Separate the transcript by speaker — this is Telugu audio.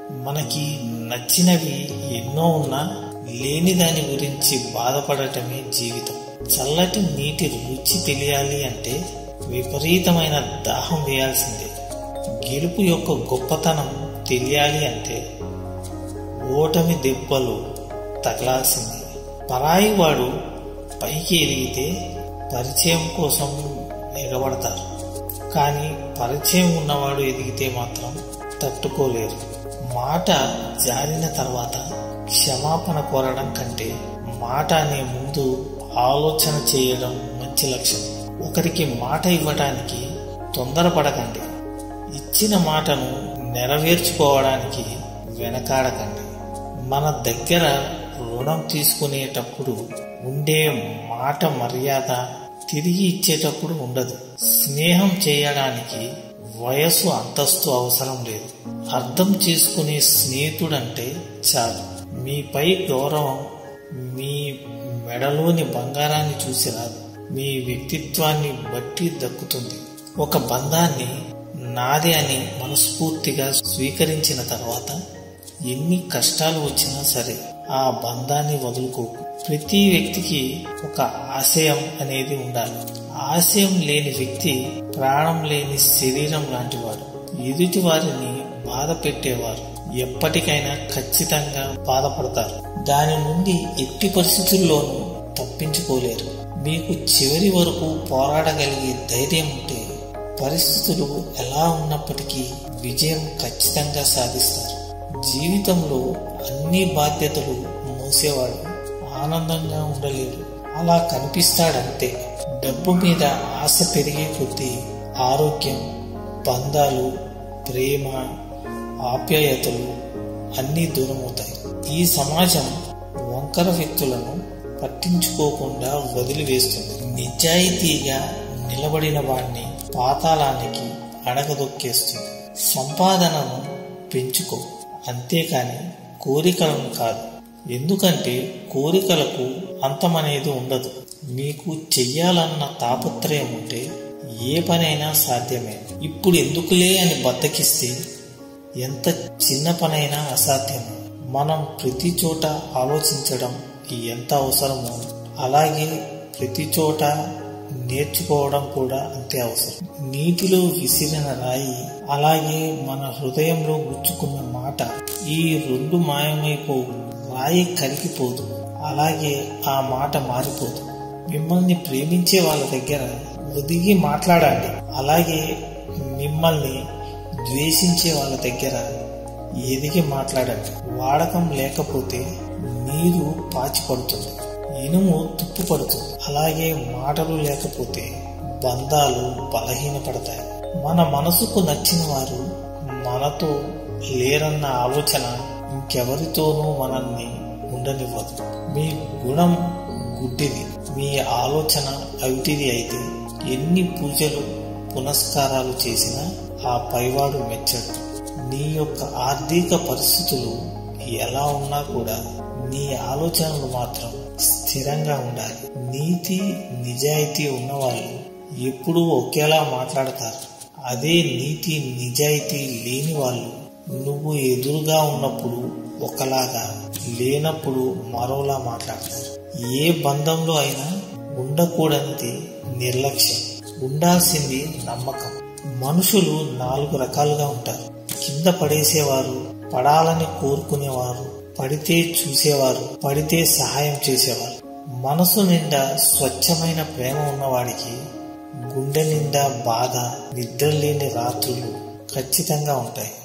Speaker 1: మనకి నచ్చినవి ఎన్నో ఉన్నా లేని దాని గురించి బాధపడటమే జీవితం చల్లటి నీటి రుచి తెలియాలి అంటే విపరీతమైన దాహం వేయాల్సిందే గెలుపు యొక్క గొప్పతనం తెలియాలి అంటే ఓటమి దెబ్బలు తగలాల్సిందే పరాయి వాడు పైకి ఎదిగితే పరిచయం కోసం ఎగబడతారు కానీ పరిచయం ఉన్నవాడు ఎదిగితే మాత్రం తట్టుకోలేరు మాట జారిన తర్వాత క్షమాపణ కోరడం కంటే మాట అనే ముందు ఆలోచన చేయడం మంచి లక్షణం ఒకరికి మాట ఇవ్వటానికి తొందరపడకండి ఇచ్చిన మాటను నెరవేర్చుకోవడానికి వెనకాడకండి మన దగ్గర రుణం తీసుకునేటప్పుడు ఉండే మాట మర్యాద తిరిగి ఇచ్చేటప్పుడు ఉండదు స్నేహం చేయడానికి వయసు అంతస్తు అవసరం లేదు అర్థం చేసుకునే స్నేహితుడంటే చాలు మీపై గౌరవం మీ మెడలోని బంగారాన్ని చూసి రాదు మీ వ్యక్తిత్వాన్ని బట్టి దక్కుతుంది ఒక బంధాన్ని నాది అని మనస్ఫూర్తిగా స్వీకరించిన తర్వాత ఎన్ని కష్టాలు వచ్చినా సరే ఆ బంధాన్ని వదులుకోకు ప్రతి వ్యక్తికి ఒక ఆశయం అనేది ఉండాలి ఆశయం లేని వ్యక్తి ప్రాణం లేని శరీరం లాంటివాడు ఎదుటి వారిని బాధ పెట్టేవారు ఎప్పటికైనా ఖచ్చితంగా బాధపడతారు దాని నుండి ఎట్టి పరిస్థితుల్లోనూ తప్పించుకోలేరు మీకు చివరి వరకు పోరాడగలిగే ధైర్యం ఉంటే పరిస్థితులు ఎలా ఉన్నప్పటికీ విజయం ఖచ్చితంగా సాధిస్తారు జీవితంలో అన్ని బాధ్యతలు మోసేవాడు ఆనందంగా ఉండలేడు అలా కనిపిస్తాడంతే డబ్బు మీద ఆశ పెరిగే కొద్దీ ఆరోగ్యం బంధాలు ప్రేమ ఆప్యాయతలు అన్నీ దూరమవుతాయి ఈ సమాజం వంకర వ్యక్తులను పట్టించుకోకుండా వదిలివేస్తుంది నిజాయితీగా నిలబడిన వాణ్ణి పాతాళానికి అడగదొక్కేస్తుంది సంపాదనను పెంచుకో అంతేకాని కోరికలను కాదు ఎందుకంటే కోరికలకు అంతమనేది ఉండదు మీకు చెయ్యాలన్న తాపత్రయం ఉంటే ఏ పనైనా సాధ్యమే ఇప్పుడు ఎందుకులే అని బద్దకిస్తే ఎంత చిన్న పనైనా అసాధ్యమే మనం ప్రతి చోట ఆలోచించడం ఎంత అవసరమో అలాగే ప్రతి చోట నేర్చుకోవడం కూడా అంతే అవసరం నీటిలో విసిరిన రాయి అలాగే మన హృదయంలో గుచ్చుకున్న మాట ఈ రెండు మాయమైపోవు రాయి కరిగిపోదు అలాగే ఆ మాట మారిపోదు మిమ్మల్ని ప్రేమించే వాళ్ళ దగ్గర ఒదిగి మాట్లాడండి అలాగే మిమ్మల్ని ద్వేషించే వాళ్ళ దగ్గర ఎదిగి మాట్లాడండి వాడకం లేకపోతే నీరు పాచిపడుతుంది ఇనుము తుప్పు పడుతుంది అలాగే మాటలు లేకపోతే బంధాలు బలహీనపడతాయి మన మనసుకు నచ్చిన వారు మనతో లేరన్న ఆలోచన ఇంకెవరితోనూ మనల్ని ఉండనివ్వదు మీ గుణం గుడ్డిది మీ ఆలోచన అవిటిది అయితే ఎన్ని పూజలు పునస్కారాలు చేసినా ఆ పైవాడు మెచ్చడు నీ యొక్క ఆర్థిక పరిస్థితులు ఎలా ఉన్నా కూడా నీ ఆలోచనలు మాత్రం స్థిరంగా ఉండాలి నీతి నిజాయితీ ఉన్నవాళ్ళు ఎప్పుడూ ఒకేలా మాట్లాడతారు అదే నీతి నిజాయితీ లేని వాళ్ళు నువ్వు ఎదురుగా ఉన్నప్పుడు ఒకలాగా లేనప్పుడు మరోలా మాట్లాడతారు ఏ బంధంలో అయినా ఉండకూడనిది నిర్లక్ష్యం ఉండాల్సింది నమ్మకం మనుషులు నాలుగు రకాలుగా ఉంటారు కింద పడేసేవారు పడాలని కోరుకునేవారు పడితే చూసేవారు పడితే సహాయం చేసేవారు మనసు నిండా స్వచ్ఛమైన ప్రేమ ఉన్నవాడికి గుండె నిండా బాధ నిద్రలేని రాత్రులు ఖచ్చితంగా ఉంటాయి